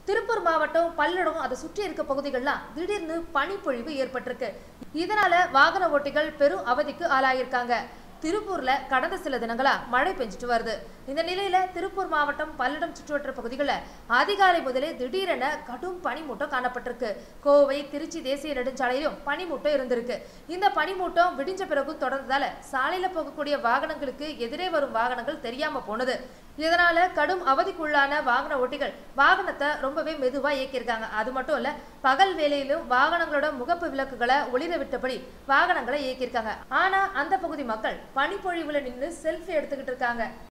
திருப்பூர் மாவட்டம் பல்லடம் அதை சுற்றி இருக்க பகுதிகள்லாம் திடீர்னு பனிப்பொழிவு ஏற்பட்டிருக்கு இதனால வாகன ஓட்டிகள் பெரும் அவதிக்கு ஆளாயிருக்காங்க திருப்பூர்ல கடந்த சில தினங்களா மழை பெஞ்சிட்டு வருது இந்த நிலையில திருப்பூர் மாவட்டம் பல்லடம் சுற்றுவட்டார பகுதிகளில் அதிகாலை முதலே திடீரென கடும் பனிமூட்டம் காணப்பட்டிருக்கு கோவை திருச்சி தேசிய நெடுஞ்சாலையிலும் பனிமூட்டம் இருந்திருக்கு இந்த பனிமூட்டம் விடிஞ்ச பிறகும் தொடர்ந்ததால சாலையில போகக்கூடிய வாகனங்களுக்கு எதிரே வரும் வாகனங்கள் தெரியாம போனது இதனால கடும் அவதிக்குள்ளான வாகன ஓட்டிகள் வாகனத்தை ரொம்பவே மெதுவா இயக்கியிருக்காங்க அது மட்டும் இல்ல பகல் வேளையிலும் வாகனங்களோட முகப்பு விளக்குகளை ஒளிர விட்டபடி வாகனங்களை இயக்கியிருக்காங்க ஆனா அந்த பகுதி மக்கள் பனிப்பொழிவுல நின்று செல்ஃபி எடுத்துக்கிட்டு இருக்காங்க